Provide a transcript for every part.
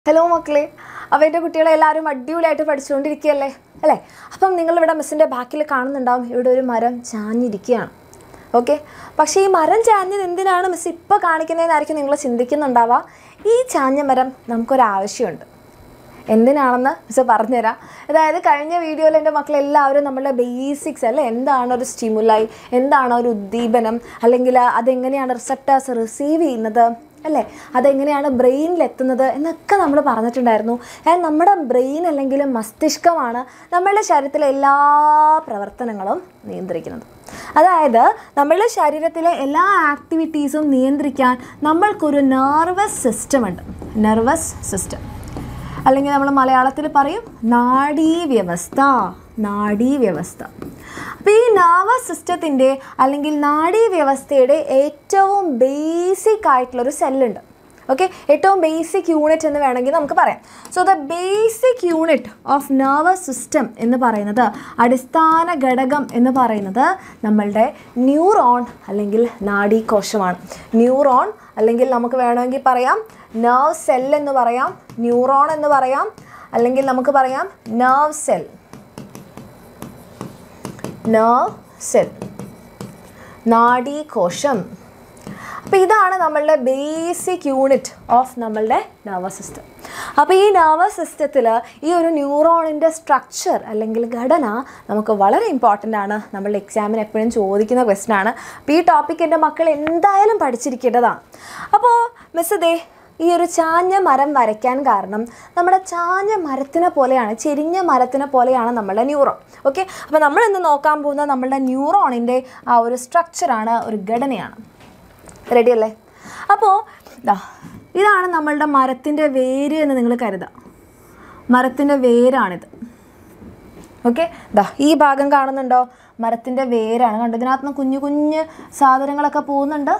hello മക്കളെ അപ്പോൾ എൻ്റെ കുട്ടികളെ എല്ലാവരും അടിപൊളിയായിട്ട് പഠിച്ചുകൊണ്ടിരിക്കുകയല്ലേ അല്ലേ അപ്പം നിങ്ങളിവിടെ മിസ്സിൻ്റെ ബാക്കിൽ കാണുന്നുണ്ടാവും ഇവിടെ ഒരു മരം ചാഞ്ഞിരിക്കുകയാണ് ഓക്കെ പക്ഷേ ഈ മരം ചാഞ്ഞത് എന്തിനാണ് മിസ് ഇപ്പോൾ കാണിക്കുന്നതെന്നായിരിക്കും നിങ്ങൾ ചിന്തിക്കുന്നുണ്ടാവുക ഈ ചാഞ്ഞ മരം നമുക്കൊരാവശ്യമുണ്ട് എന്തിനാണെന്ന് മിസ് പറഞ്ഞുതരാം അതായത് കഴിഞ്ഞ വീഡിയോയിൽ എൻ്റെ മക്കളെല്ലാവരും നമ്മളുടെ ബേസിക്സ് അല്ലേ എന്താണ് ഒരു സ്റ്റിമുലായി എന്താണ് ഒരു ഉദ്ദീപനം അല്ലെങ്കിൽ അതെങ്ങനെയാണ് റിസപ്റ്റേഴ്സ് റിസീവ് ചെയ്യുന്നത് അല്ലേ അതെങ്ങനെയാണ് ബ്രെയിനിൽ എത്തുന്നത് എന്നൊക്കെ നമ്മൾ പറഞ്ഞിട്ടുണ്ടായിരുന്നു ആൻഡ് നമ്മുടെ ബ്രെയിൻ അല്ലെങ്കിൽ മസ്തിഷ്കമാണ് നമ്മളുടെ ശരീരത്തിലെ എല്ലാ പ്രവർത്തനങ്ങളും നിയന്ത്രിക്കുന്നത് അതായത് നമ്മളുടെ ശരീരത്തിലെ എല്ലാ ആക്ടിവിറ്റീസും നിയന്ത്രിക്കാൻ നമ്മൾക്കൊരു നെർവസ് സിസ്റ്റം ഉണ്ട് നെർവസ് സിസ്റ്റം അല്ലെങ്കിൽ നമ്മൾ മലയാളത്തിൽ പറയും നാഡീവ്യവസ്ഥ നാഡീവ്യവസ്ഥ അപ്പോൾ ഈ nervous സിസ്റ്റത്തിൻ്റെ അല്ലെങ്കിൽ നാഡീവ്യവസ്ഥയുടെ ഏറ്റവും ബേസിക് ആയിട്ടുള്ളൊരു സെല്ലുണ്ട് ഓക്കെ ഏറ്റവും ബേസിക് യൂണിറ്റ് എന്ന് വേണമെങ്കിൽ നമുക്ക് പറയാം so the basic unit of nervous system എന്ന് പറയുന്നത് അടിസ്ഥാന ഘടകം എന്ന് പറയുന്നത് നമ്മളുടെ ന്യൂറോൺ അല്ലെങ്കിൽ നാഡീകോശമാണ് ന്യൂറോൺ അല്ലെങ്കിൽ നമുക്ക് വേണമെങ്കിൽ പറയാം നെർവ് സെൽ എന്ന് പറയാം ന്യൂറോൺ എന്ന് പറയാം അല്ലെങ്കിൽ നമുക്ക് പറയാം നെർവ് സെൽ നെർവ് സെൽ നാഡീകോശം അപ്പോൾ ഇതാണ് നമ്മളുടെ ബേസിക് യൂണിറ്റ് ഓഫ് നമ്മളുടെ നെർവസ് സിസ്റ്റം അപ്പോൾ ഈ നെർവസ് സിസ്റ്റത്തിൽ ഈ ഒരു ന്യൂറോണിൻ്റെ സ്ട്രക്ചർ അല്ലെങ്കിൽ ഘടന നമുക്ക് വളരെ ഇമ്പോർട്ടൻ്റ് ആണ് നമ്മളുടെ എക്സാമിന് എപ്പോഴും ചോദിക്കുന്ന ക്വസ്റ്റൻ ആണ് അപ്പോൾ ഈ ടോപ്പിക് എൻ്റെ മക്കൾ എന്തായാലും പഠിച്ചിരിക്കേണ്ടതാണ് അപ്പോൾ മിസ് ദേ ഈ ഒരു ചാഞ്ഞ മരം വരയ്ക്കാൻ കാരണം നമ്മുടെ ചാഞ്ഞ മരത്തിനെ പോലെയാണ് ചെരിഞ്ഞ മരത്തിനെ പോലെയാണ് നമ്മളുടെ ന്യൂറോൺ ഓക്കെ അപ്പോൾ നമ്മൾ ഇന്ന് നോക്കാൻ പോകുന്ന നമ്മളുടെ ന്യൂറോണിൻ്റെ ആ ഒരു സ്ട്രക്ചറാണ് ഒരു ഘടനയാണ് റെഡി അല്ലേ അപ്പോൾ ദാ ഇതാണ് നമ്മളുടെ മരത്തിൻ്റെ വേര് എന്ന് നിങ്ങൾ കരുതാം മരത്തിൻ്റെ വേരാണിത് ഓക്കെ ദാ ഈ ഭാഗം കാണുന്നുണ്ടോ മരത്തിൻ്റെ വേരാണ് കണ്ടോ ഇതിനകത്ത് നിന്ന് കുഞ്ഞു കുഞ്ഞ് സാധനങ്ങളൊക്കെ പോകുന്നുണ്ട്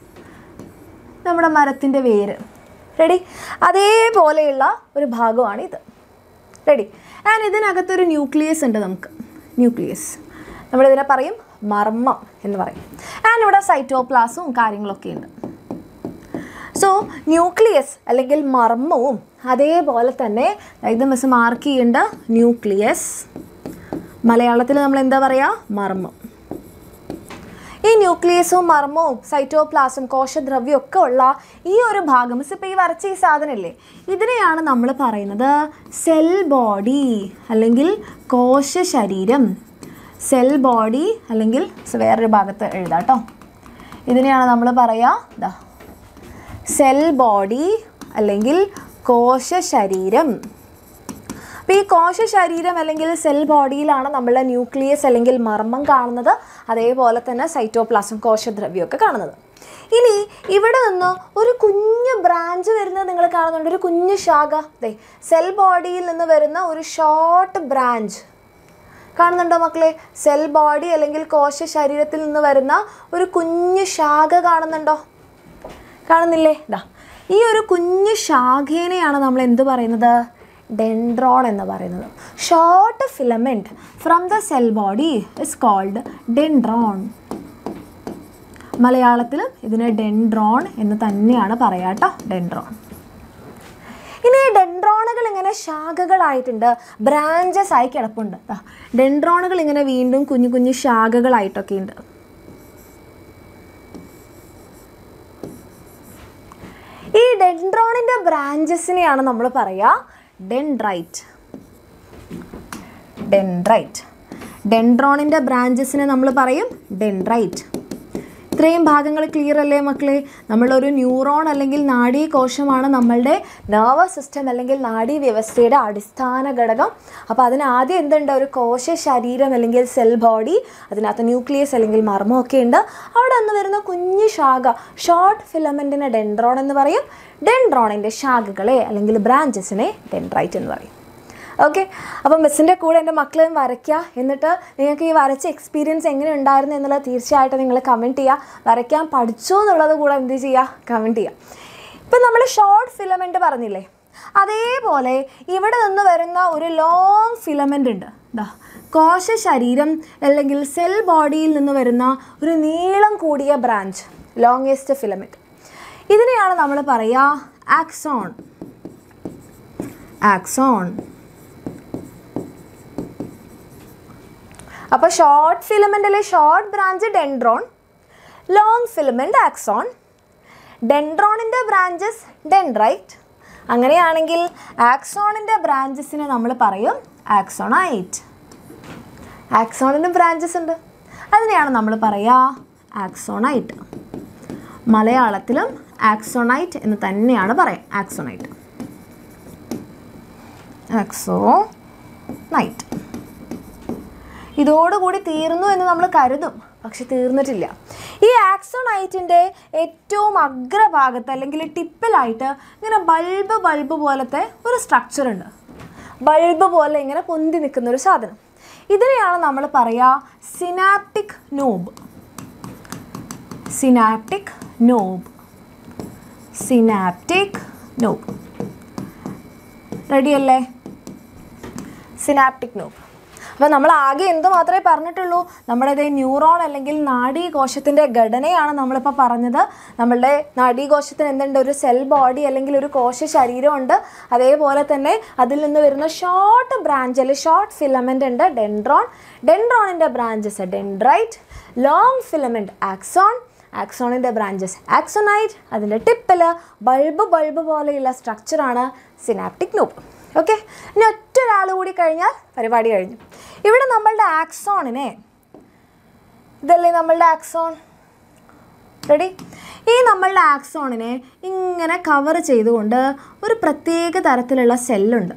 നമ്മുടെ മരത്തിൻ്റെ വേര് റെഡി അതേപോലെയുള്ള ഒരു ഭാഗമാണ് ഇത് റെഡി ആൻഡ് ഇതിനകത്തൊരു ന്യൂക്ലിയസ് ഉണ്ട് നമുക്ക് ന്യൂക്ലിയസ് നമ്മളിതിനെ പറയും മർമ്മം എന്ന് പറയും ആൻഡ് ഇവിടെ സൈറ്റോപ്ലാസും കാര്യങ്ങളൊക്കെ ഉണ്ട് സോ ന്യൂക്ലിയസ് അല്ലെങ്കിൽ മർമ്മവും അതേപോലെ തന്നെ ഇത് മിസ് മാർക്ക് ചെയ്യേണ്ട ന്യൂക്ലിയസ് മലയാളത്തിൽ നമ്മൾ എന്താ പറയുക മർമ്മം ഈ ന്യൂക്ലിയസും മർമ്മവും സൈറ്റോപ്ലാസും കോശദ്രവ്യം ഒക്കെ ഉള്ള ഈ ഒരു ഭാഗം മിസ് ഇപ്പോൾ ഈ വരച്ച ഈ സാധനമില്ലേ ഇതിനെയാണ് നമ്മൾ പറയുന്നത് സെൽ ബോഡി അല്ലെങ്കിൽ കോശ ശരീരം സെൽ ബോഡി അല്ലെങ്കിൽ വേറൊരു ഭാഗത്ത് എഴുതാം കേട്ടോ ഇതിനെയാണ് നമ്മൾ പറയുക ഇതാ സെൽ ബോഡി അല്ലെങ്കിൽ കോശ ശരീരം അപ്പോൾ ഈ കോശ ശരീരം അല്ലെങ്കിൽ സെൽ ബോഡിയിലാണ് നമ്മളുടെ ന്യൂക്ലിയസ് അല്ലെങ്കിൽ മർമ്മം കാണുന്നത് അതേപോലെ തന്നെ സൈറ്റോപ്ലാസം കോശദ്രവ്യമൊക്കെ കാണുന്നത് ഇനി ഇവിടെ നിന്ന് ഒരു കുഞ്ഞു ബ്രാഞ്ച് വരുന്നത് നിങ്ങൾ കാണുന്നുണ്ട് ഒരു കുഞ്ഞു ശാഖ ദേ സെൽ ബോഡിയിൽ നിന്ന് വരുന്ന ഒരു ഷോർട്ട് ബ്രാഞ്ച് കാണുന്നുണ്ടോ മക്കളെ സെൽ ബോഡി അല്ലെങ്കിൽ കോശ ശരീരത്തിൽ നിന്ന് വരുന്ന ഒരു കുഞ്ഞു ശാഖ കാണുന്നുണ്ടോ കാണുന്നില്ലേ ഇതാ ഈ ഒരു കുഞ്ഞു ശാഖേനെയാണ് നമ്മൾ എന്ത് പറയുന്നത് ഡെൻഡ്രോൺ എന്ന് പറയുന്നത് short filament from the cell body is called dendron മലയാളത്തിലും ഇതിന് ഡെൻഡ്രോൺ എന്ന് തന്നെയാണ് പറയാം കേട്ടോ ഡെൻഡ്രോൺ ഇനി ഈ ഡെൻഡ്രോണുകൾ ഇങ്ങനെ ശാഖകളായിട്ടുണ്ട് ബ്രാഞ്ചസ് ആയി കിടപ്പുണ്ട് ദാ, ഡെൻഡ്രോണുകൾ ഇങ്ങനെ വീണ്ടും കുഞ്ഞു കുഞ്ഞു ശാഖകളായിട്ടൊക്കെ ഉണ്ട് ഈ ഡെൻഡ്രോണിൻ്റെ ബ്രാഞ്ചസിനെയാണ് നമ്മൾ പറയുക ഡെൻഡ്രൈറ്റ് ഡെൻഡ്രൈറ്റ് ഡെൻഡ്രോണിൻ്റെ ബ്രാഞ്ചസിനെ നമ്മൾ പറയും ഡെൻഡ്രൈറ്റ് ഇത്രയും ഭാഗങ്ങൾ ക്ലിയർ അല്ലേ മക്കളെ നമ്മളൊരു ന്യൂറോൺ അല്ലെങ്കിൽ നാഡീകോശമാണ് നമ്മളുടെ നെർവസ് സിസ്റ്റം അല്ലെങ്കിൽ നാഡീ വ്യവസ്ഥയുടെ അടിസ്ഥാന ഘടകം അപ്പോൾ അതിന് ആദ്യം എന്തുണ്ട് ഒരു കോശ ശരീരം അല്ലെങ്കിൽ സെൽ ബോഡി അതിനകത്ത് ന്യൂക്ലിയസ് അല്ലെങ്കിൽ മർമ്മമൊക്കെ ഉണ്ട് അവിടെ നിന്ന് വരുന്ന കുഞ്ഞു ശാഖ ഷോർട്ട് ഫിലമെൻറ്റിനെ ഡെൻഡ്രോൺ എന്ന് പറയും ഡെൻഡ്രോണിൻ്റെ ശാഖകളെ അല്ലെങ്കിൽ ബ്രാഞ്ചസിനെ ഡെൻഡ്രൈറ്റ് എന്ന് പറയും ഓക്കെ അപ്പം മിസ്സിൻ്റെ കൂടെ എൻ്റെ മക്കളെയും വരയ്ക്കുക എന്നിട്ട് നിങ്ങൾക്ക് ഈ വരച്ച എക്സ്പീരിയൻസ് എങ്ങനെ ഉണ്ടായിരുന്നു എന്നുള്ളത് തീർച്ചയായിട്ടും നിങ്ങൾ കമൻറ്റ് ചെയ്യുക വരയ്ക്കാൻ പഠിച്ചോ എന്നുള്ളത് കൂടെ എന്ത് ചെയ്യുക കമൻറ്റ് ചെയ്യുക ഇപ്പം നമ്മൾ ഷോർട്ട് ഫിലമെൻറ്റ് പറഞ്ഞില്ലേ അതേപോലെ ഇവിടെ നിന്ന് വരുന്ന ഒരു ലോങ് ഫിലമെൻ്റ് ഉണ്ട് ദാ കോശ ശരീരം അല്ലെങ്കിൽ സെൽ ബോഡിയിൽ നിന്ന് വരുന്ന ഒരു നീളം കൂടിയ ബ്രാഞ്ച് ലോങ്ങസ്റ്റ് ഫിലമെൻറ്റ് ഇതിനെയാണ് നമ്മൾ പറയുക ആക്സോൺ ആക്സോൺ അപ്പോൾ ഷോർട്ട് ഫിലമെൻറ്റിലെ short branch dendron long filament axon ഡെൻഡ്രോണിൻ്റെ ബ്രാഞ്ചസ് ഡെൻഡ്രൈറ്റ് അങ്ങനെയാണെങ്കിൽ ആക്സോണിൻ്റെ ബ്രാഞ്ചസിനെ നമ്മൾ പറയും ആക്സോണൈറ്റ് ആക്സോണിന് ബ്രാഞ്ചസ് ഉണ്ട് അതിനെയാണ് നമ്മൾ പറയുക ആക്സോണൈറ്റ് മലയാളത്തിലും ആക്സോണൈറ്റ് എന്ന് തന്നെയാണ് പറയാം ആക്സോണൈറ്റ് ആക്സോ നൈറ്റ് ഇതോടുകൂടി തീർന്നു എന്ന് നമ്മൾ കരുതും പക്ഷെ തീർന്നിട്ടില്ല ഈ ആക്സോണൈറ്റിൻ്റെ ഏറ്റവും അഗ്രഭാഗത്ത് അല്ലെങ്കിൽ ടിപ്പിലായിട്ട് ഇങ്ങനെ ബൾബ് ബൾബ് പോലത്തെ ഒരു സ്ട്രക്ചർ ഉണ്ട് ബൾബ് പോലെ ഇങ്ങനെ പൊന്തി നിൽക്കുന്ന ഒരു സാധനം ഇതിനെയാണ് നമ്മൾ പറയുക synaptic knob synaptic knob synaptic knob റെഡിയല്ലേ സിനാപ്റ്റിക് നോബ് അപ്പോൾ നമ്മൾ ആകെ എന്ത് മാത്രമേ പറഞ്ഞിട്ടുള്ളൂ നമ്മുടെ ഇതേ ന്യൂറോൺ അല്ലെങ്കിൽ നാഡീകോശത്തിൻ്റെ ഘടനയാണ് നമ്മളിപ്പോൾ പറഞ്ഞത് നമ്മളുടെ നാഡീകോശത്തിന് എന്തുണ്ട് ഒരു സെൽ ബോഡി അല്ലെങ്കിൽ ഒരു കോശ ശരീരമുണ്ട് അതേപോലെ തന്നെ അതിൽ നിന്ന് വരുന്ന ഷോർട്ട് ബ്രാഞ്ച് അല്ലെങ്കിൽ ഷോർട്ട് ഫിലമെൻ്റ് ഉണ്ട് ഡെൻഡ്രോൺ ഡെൻഡ്രോണിൻ്റെ branches dendrite long filament axon ആക്സോണിൻ്റെ ബ്രാഞ്ചസ് ആക്സോണൈറ്റ് അതിൻ്റെ ടിപ്പിൽ ബൾബ് ബൾബ് പോലെയുള്ള സ്ട്രക്ചറാണ് സിനാപ്റ്റിക് നോബ് ഓക്കെ ഇനി ഒറ്റ ഒരാൾ കൂടി കഴിഞ്ഞാൽ പരിപാടി കഴിഞ്ഞു ഇവിടെ നമ്മളുടെ ആക്സോണിനെ ഇതല്ലേ നമ്മളുടെ ആക്സോൺ റെഡി ഈ നമ്മളുടെ ആക്സോണിനെ ഇങ്ങനെ കവർ ചെയ്തുകൊണ്ട് ഒരു പ്രത്യേക തരത്തിലുള്ള സെല്ലുണ്ട്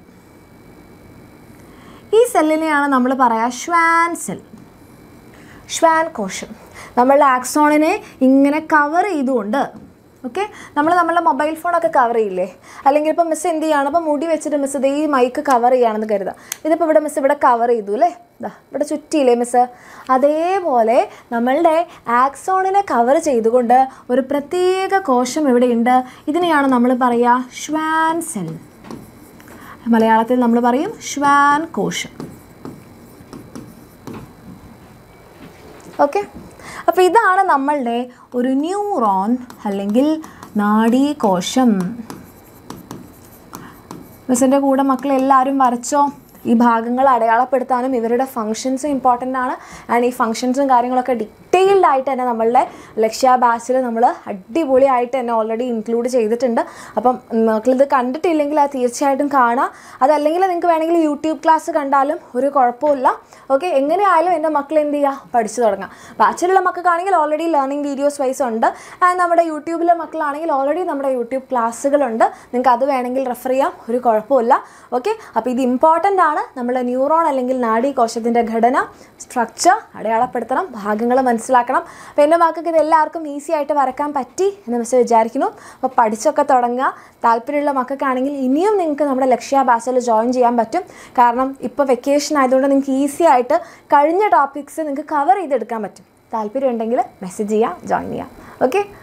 ഈ സെല്ലിനെയാണ് നമ്മൾ പറയുക ഷ്വാൻ സെൽ ഷ്വാൻ കോശം നമ്മളുടെ ആക്സോണിനെ ഇങ്ങനെ കവർ ചെയ്തുകൊണ്ട് ഓക്കെ നമ്മൾ നമ്മളുടെ മൊബൈൽ ഫോണൊക്കെ കവർ ചെയ്യില്ലേ അല്ലെങ്കിൽ ഇപ്പോൾ മിസ് എന്ത് ചെയ്യാണ് അപ്പോൾ മുടി വെച്ചിട്ട് മിസ് ഇത് ഈ മൈക്ക് കവർ ചെയ്യുകയാണെന്ന് കരുതാം ഇതിപ്പോൾ ഇവിടെ മിസ് ഇവിടെ കവർ ചെയ്തു അല്ലേ ഇതാ ഇവിടെ ചുറ്റിയില്ലേ മിസ് അതേപോലെ നമ്മളുടെ ആക്സോണിനെ കവർ ചെയ്തുകൊണ്ട് ഒരു പ്രത്യേക കോശം ഇവിടെയുണ്ട് ഇതിനെയാണ് നമ്മൾ പറയുക ഷ്വാൻ സെൽ മലയാളത്തിൽ നമ്മൾ പറയും ഷ്വാൻ കോശം ഓക്കെ അപ്പോൾ ഇതാണ് നമ്മളുടെ ഒരു ന്യൂറോൺ അല്ലെങ്കിൽ നാഡീകോശം മിസ്സിൻ്റെ കൂടെ മക്കളെല്ലാവരും വരച്ചോ ഈ ഭാഗങ്ങൾ അടയാളപ്പെടുത്താനും ഇവരുടെ ഫങ്ഷൻസും ഇമ്പോർട്ടൻ്റ് ആണ് ആൻഡ് ഈ ഫങ്ഷൻസും കാര്യങ്ങളൊക്കെ ഡീറ്റെയിൽഡ് ആയിട്ട് തന്നെ നമ്മളുടെ ലക്ഷ്യ ബാച്ചിൽ നമ്മൾ അടിപൊളിയായിട്ട് തന്നെ ഓൾറെഡി ഇൻക്ലൂഡ് ചെയ്തിട്ടുണ്ട് അപ്പം മക്കളിത് കണ്ടിട്ടില്ലെങ്കിൽ അത് തീർച്ചയായിട്ടും കാണാം അതല്ലെങ്കിൽ നിങ്ങൾക്ക് വേണമെങ്കിൽ യൂട്യൂബ് ക്ലാസ് കണ്ടാലും ഒരു കുഴപ്പമില്ല ഓക്കെ എങ്ങനെയായാലും എൻ്റെ മക്കൾ എന്ത് ചെയ്യുക പഠിച്ചു തുടങ്ങാം ബാച്ചിലുള്ള മക്കൾക്കാണെങ്കിൽ ഓൾറെഡി ലേണിംഗ് വീഡിയോസ് വൈസ് ഉണ്ട് ആൻഡ് നമ്മുടെ യൂട്യൂബിലെ മക്കളാണെങ്കിൽ ഓൾറെഡി നമ്മുടെ യൂട്യൂബ് ക്ലാസ്സുകളുണ്ട് നിങ്ങൾക്ക് അത് വേണമെങ്കിൽ റെഫർ ചെയ്യാം ഒരു കുഴപ്പമില്ല ഓക്കെ അപ്പോൾ ഇത് ഇമ്പോർട്ടൻ്റ് ആണ് നമ്മുടെ ന്യൂറോൺ അല്ലെങ്കിൽ നാഡീകോശത്തിൻ്റെ ഘടന സ്ട്രക്ചർ അടയാളപ്പെടുത്തണം ഭാഗങ്ങൾ മനസ്സിലാക്കണം അപ്പോൾ എൻ്റെ മക്കൾക്ക് ഇത് എല്ലാവർക്കും ഈസി ആയിട്ട് വരക്കാൻ പറ്റി എന്ന് മിസ് വിചാരിക്കുന്നു അപ്പോൾ പഠിച്ചൊക്കെ തുടങ്ങുക താല്പര്യമുള്ള മക്കൾക്കാണെങ്കിൽ ഇനിയും നിങ്ങൾക്ക് നമ്മുടെ ലക്ഷ്യ ബാസിൽ ജോയിൻ ചെയ്യാൻ പറ്റും കാരണം ഇപ്പോൾ വെക്കേഷൻ ആയതുകൊണ്ട് നിങ്ങൾക്ക് ഈസി ആയിട്ട് കഴിഞ്ഞ ടോപ്പിക്സ് നിങ്ങൾക്ക് കവർ ചെയ്തെടുക്കാൻ പറ്റും താല്പര്യം ഉണ്ടെങ്കിൽ മെസ്സേജ് ചെയ്യാം ജോയിൻ ചെയ്യാം ഓക്കെ